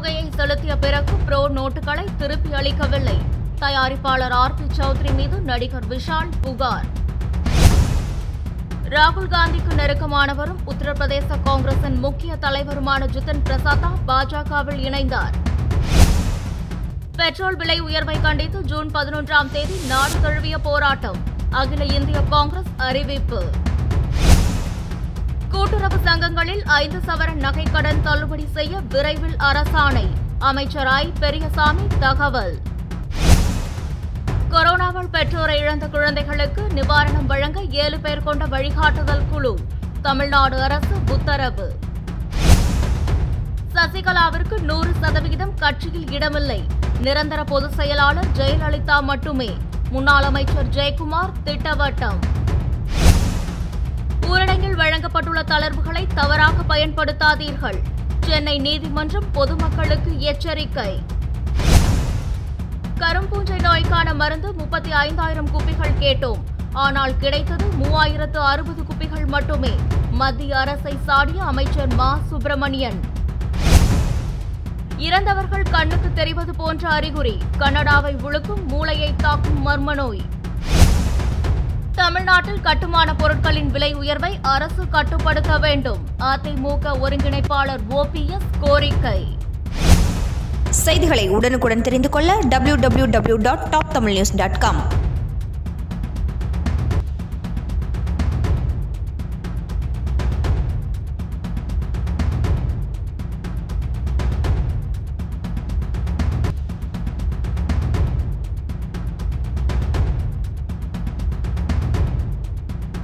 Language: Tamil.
தொகையை செலுத்திய பிறகு ப்ரோ நோட்டுகளை திருப்பி அளிக்கவில்லை தயாரிப்பாளர் ஆர் பி சௌத்ரி மீது நடிகர் விஷால் புகார் ராகுல் காந்திக்கு நெருக்கமானவரும் உத்தரப்பிரதேச காங்கிரசின் முக்கிய தலைவருமான ஜிதன் பிரசாதா பாஜகவில் இணைந்தார் பெட்ரோல் விலை உயர்வை கண்டித்து ஜூன் பதினொன்றாம் தேதி நாடு தழுவிய போராட்டம் அகில இந்திய காங்கிரஸ் அறிவிப்பு கூட்டுறவு சங்கங்களில் ஐந்து சவரன் நகைக்கடன் தள்ளுபடி செய்ய விரைவில் அரசாணை அமைச்சர் ஐ பெரியசாமி தகவல் கொரோனாவால் பெற்றோரை இழந்த குழந்தைகளுக்கு நிவாரணம் வழங்க ஏழு பேர் கொண்ட வழிகாட்டுதல் குழு தமிழ்நாடு அரசு உத்தரவு சசிகலாவிற்கு நூறு சதவிகிதம் கட்சியில் இடமில்லை நிரந்தர பொதுச் செயலாளர் ஜெயலலிதா மட்டுமே முன்னாள் அமைச்சர் ஜெயக்குமார் திட்டவட்டம் ஊரடங்கில் வழங்கப்பட்டுள்ள தளர்வுகளை தவறாக பயன்படுத்தாதீர்கள் சென்னை நீதிமன்றம் பொதுமக்களுக்கு எச்சரிக்கை கரும்பூஞ்சை நோய்க்கான மருந்து முப்பத்தி ஐந்தாயிரம் குப்பிகள் கேட்டோம் ஆனால் கிடைத்தது மூவாயிரத்து அறுபது குப்பிகள் மட்டுமே மத்திய அரசை சாடிய அமைச்சர் மா சுப்பிரமணியன் இறந்தவர்கள் கண்ணுக்கு தெரிவது போன்ற அறிகுறி கனடாவை உழுக்கும் மூளையை தாக்கும் மர்ம நோய் தமிழ்நாட்டில் கட்டுமான பொருட்களின் விலை உயர்வை அரசு கட்டுப்படுத்த வேண்டும் அதிமுக ஒருங்கிணைப்பாளர் ஓபிஎஸ் கோரிக்கை செய்திகளை உடனுக்குடன் தெரிந்து கொள்ள www.toptamilnews.com